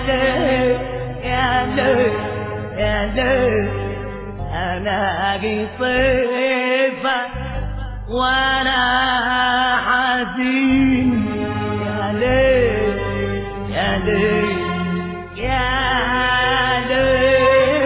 ليل يا ليل يا ليل ألاقي طيفة وأنا حزين يا ليل يا ليل يا ليل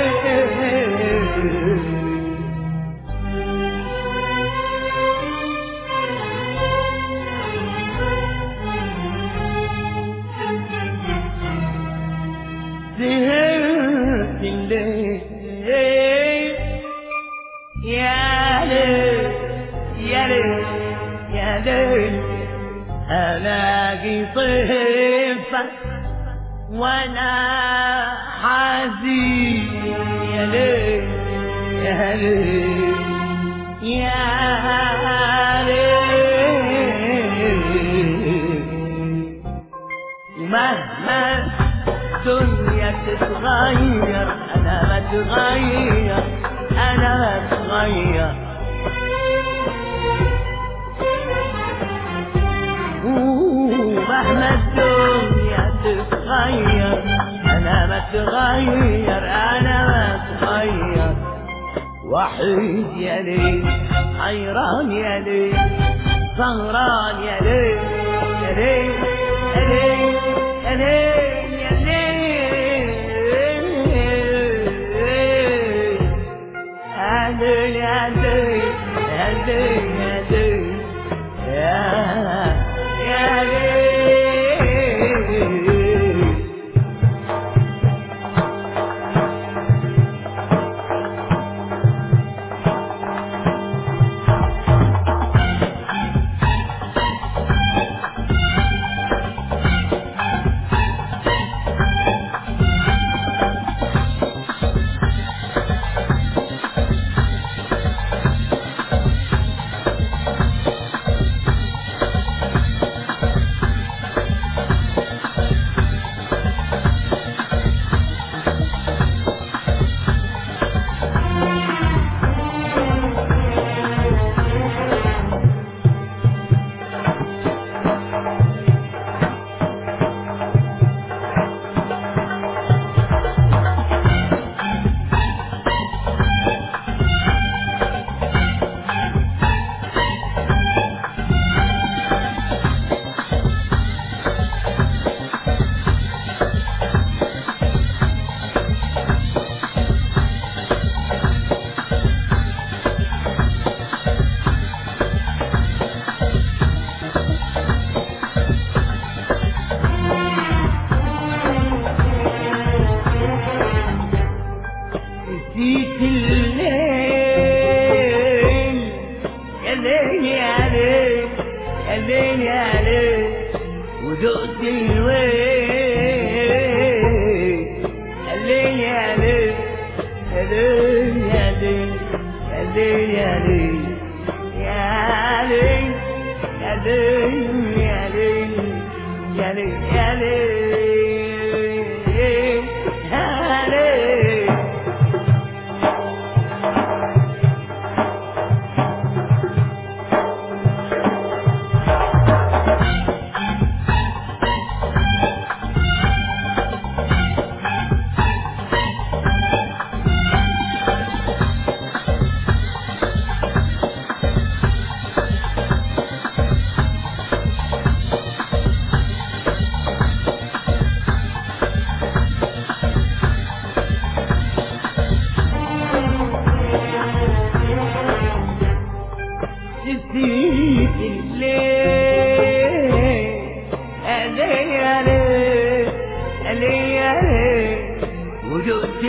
سهرت الليل يا ليل يا ليل يا ليل ألاقي طيفة وأنا حزين يا ليل يا ليل يا ليل مهما الدنيا تتغير انا ما اتغير انا ما اتغير مهما الدنيا تتغير انا ما اتغير انا ما اتغير وحيد يا ليل حيران يا ليل سهران يا ليل يا ليل يا ليل يا ليل يا ليل يا ليل يا ليل يا ليل يا ليل يا يا ليل نسيت الليل يا ليل يا ليل يا ليل يا ليل ودقت الويل يا ليل يا ليل يا ليل يا ليل يا ليل يا ليل يا ليل يا ليل يا ليل يا ليل يا ليل يا ليل نسيت الليل علي علي علي علي وجدت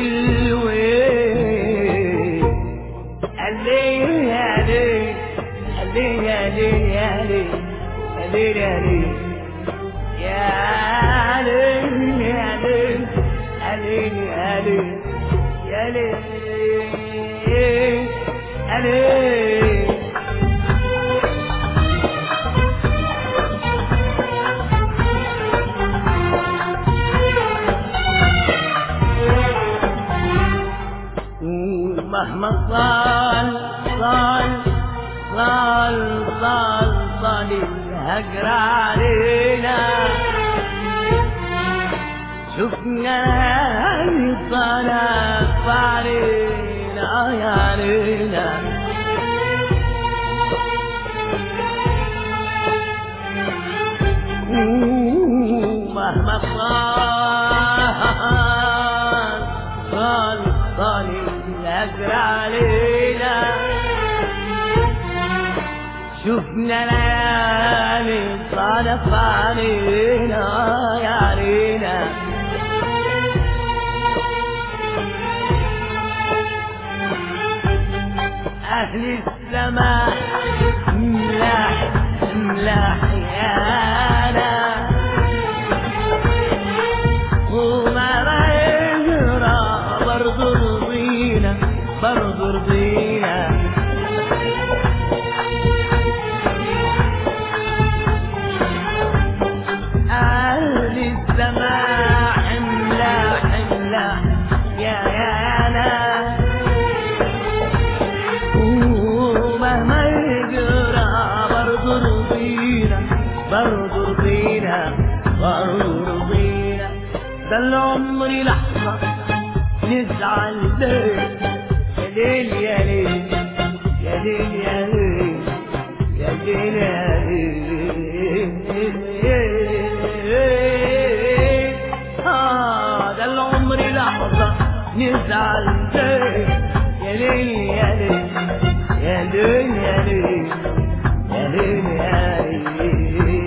الويل علي علي علي علي علي علي علي يا علي يا علي علي علي يا علي علي مهما صال صال صال صال صال الهجر علينا شفنا الطرف علينا يا علينا مهما صار صار صار الأجر علينا شفنا ليالي صادف علينا يا علينا أهل السماء ملاح ملاح يانا وما غيرا برضو رضينا برضو رضينا أهل السماء حملة حملة يا يا ناس ومهما يجرى برضو رضينا برضو رضينا برضو رضينا ده العمر لحظة نزعل ليه يا ليل يا ليل يا ليل يا ليل يا ليل يا ليل آه ده العمر لحظة نزعل ليه يا ليل يا ليل يا ليل يا ليل يا ليل يا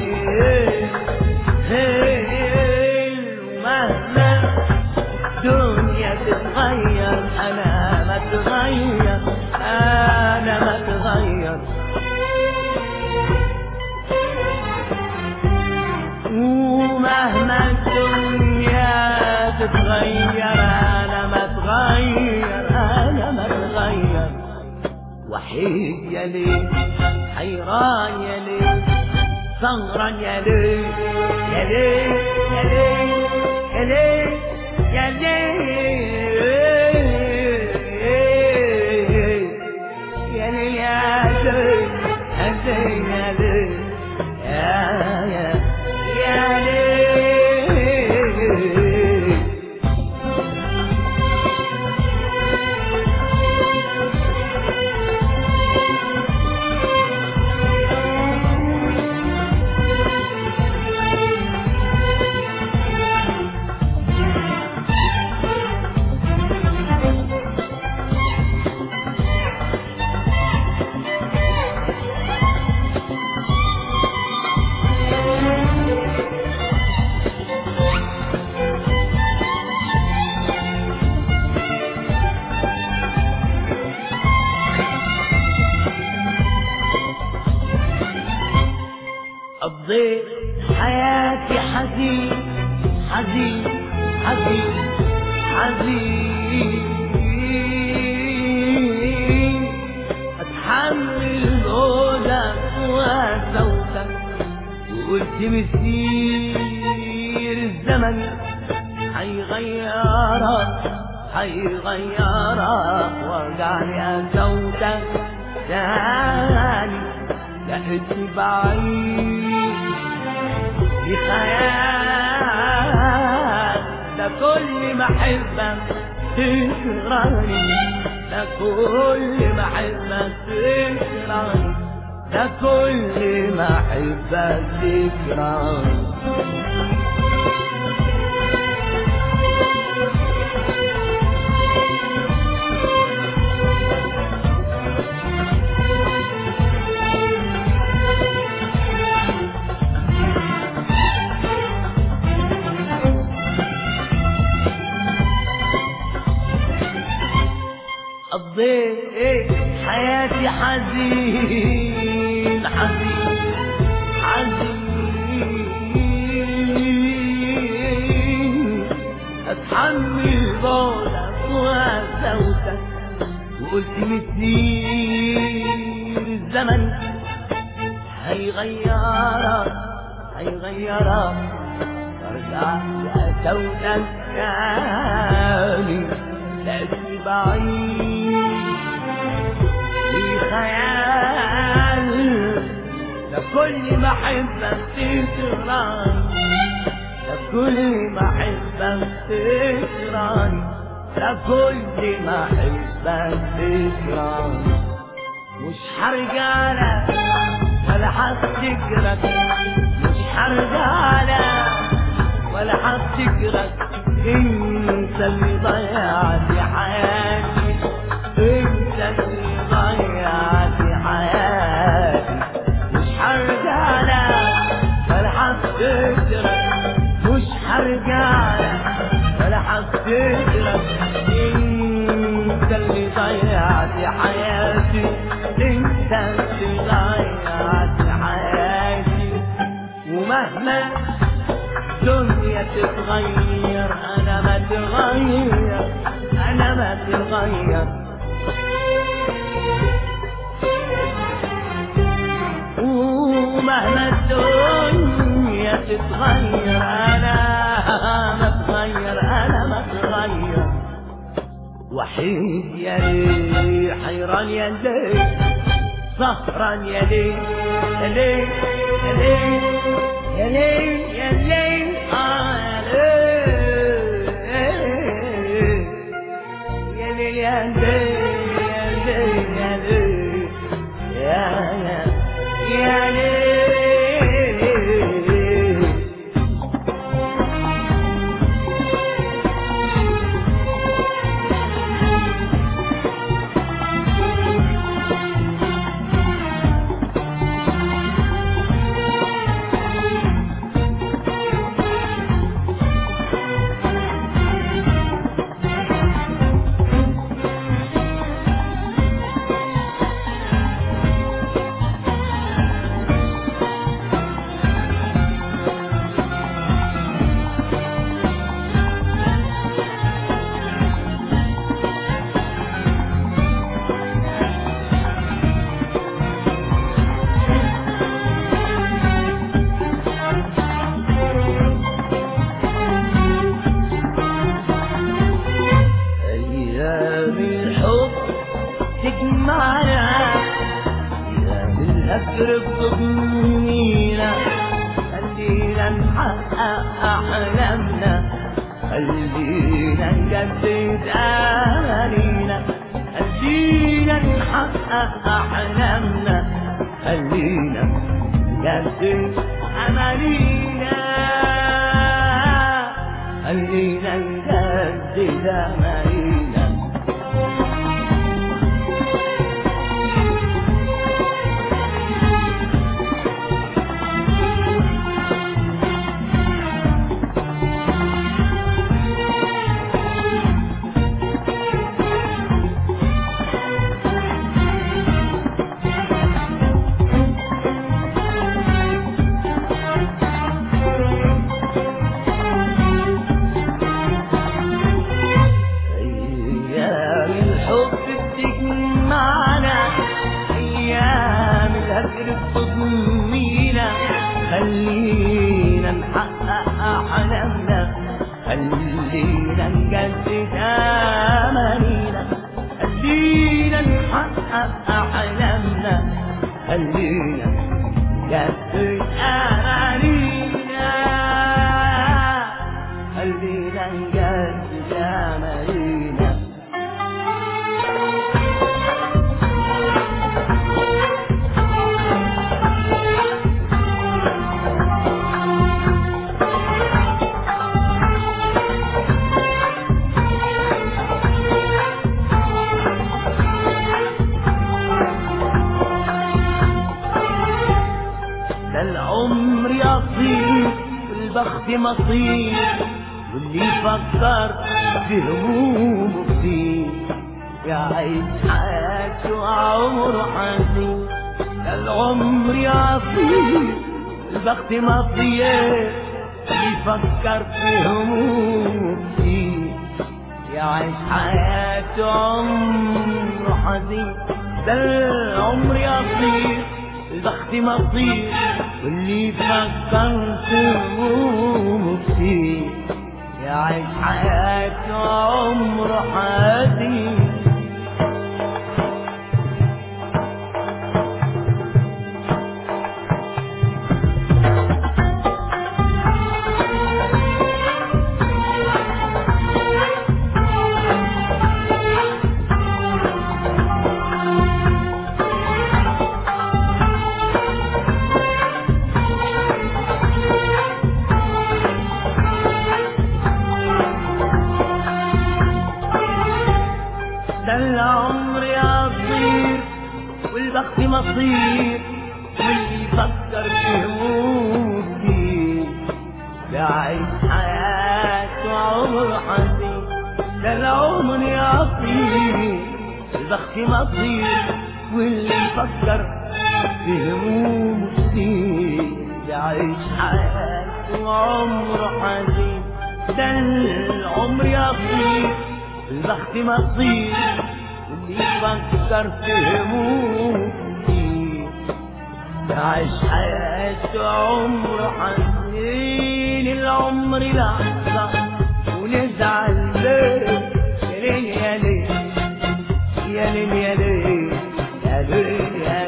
ليل مهما الدنيا تتغير انا ما اتغير انا ما اتغير ومهما الدنيا تتغير انا ما اتغير انا ما اتغير وحيد يا ليل حيران يا ليل سهران يا ليل يا ليل يا ليل يا ليل يا ليل يا ليل يا ليل يا ليل يا ليل يا يا يا ليل قضيت حياتي حزين حزين حزين حزين اتحمل جوزك وزوجك وقلت مسير الزمن هيغيرك هيغيرك وارجعني ازوجك تاني لقيت بعيد في خيال ده كل ما احبك تكرهني ده كل ما احبك تكرهني ده كل ما احبك تكرهني قضيت حياتي حزين حزين حزين اتحمل بعدك وسوتك وقلت مسير الزمن هيغيرك هيغيرك وارجع لأسودك تاني لأسي بعيد في خيال ده كل ما احبك تكرهني ده كل ما احبك تكرهني لا كل ما احبك تكرهني مش حرجالة ولا حفتكرك مش حرجالة ولا حفتكرك انت اللي ضيعت حياتي انت اللي ضيعت حياتي مش حرجالة ولا حفتكرك مش حرجالة ولا حفتكرك انت اللي ضيعت حياتي انت اللي ضيعت حياتي ومهما الدنيا تتغير انا ما تغير انا ما تغير ومهما الدنيا تتغير انا ما اتغير انا ما اتغير وحيد يا ليل حيران يا ليل سهران يا ليل يا ليل يا ليل يا ليل يا ليل آه يا ليل يا ليل يا ليل يا ليل يا ليل يا يا ليل أيام الحب تجمعنا أيام الهجر بتضمينا خلينا نحقق أحلامنا خلينا نجدد أمانينا خلينا نحقق أحلامنا خلينا نجدد أمانينا خلينا نجدد أمانينا أيام الحب بتجمعنا أيام الهجر بتضمينا خلينا نحقق أحلامنا خلينا نجدد أمانينا خلينا نحقق أحلامنا خلينا نجدد أمانينا خلينا نجدد أمانينا ده العمر يطير والبخت مصير واللي يفكر في همومه كتير يعيش حياته عمره حزين ده العمر يطير البخت مصير اللي يفكر في همومه كتير يعيش حياته عمره حزين ده العمر يطير البخت مصير واللي يفكر في همومه كتير يعيش حياته عمره حزين مصير واللي يفكر في همومي يعيش حياته عمر حزين ده العمر يعطيه البخت مصير واللي يفكر في همومي يعيش حياته عمر حزين ده العمر يطير البخت مصير واللي يفكر في همومي يعيش حياته عمر حزين العمر لحظة ونزعل ليه يا ليل يا ليل يا ليل يا ليل يا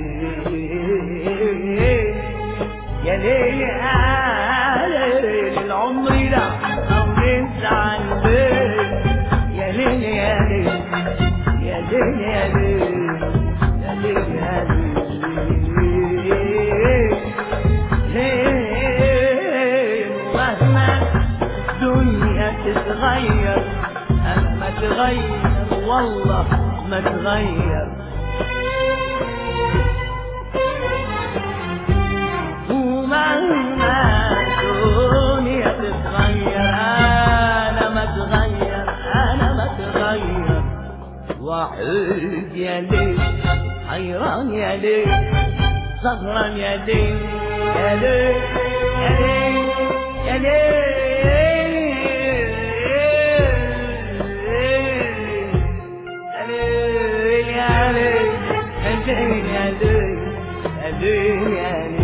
ليل يا ليل يا ليل العمر لحظة ونزعل ليه يا ليل يا ليل يا ليل يا ليل يا ليل يا ليل مهما الدنيا تتغير أنا ما تغير والله ما تغير ومهما الدنيا تتغير أنا ما تغير أنا ما تغير وحيد يا ليل حيران يا ليل سهران يا ليل يا ليل يا ليل يا ليل يا ليل يا ليل يا ليل يا ليل يا ليل يا ليل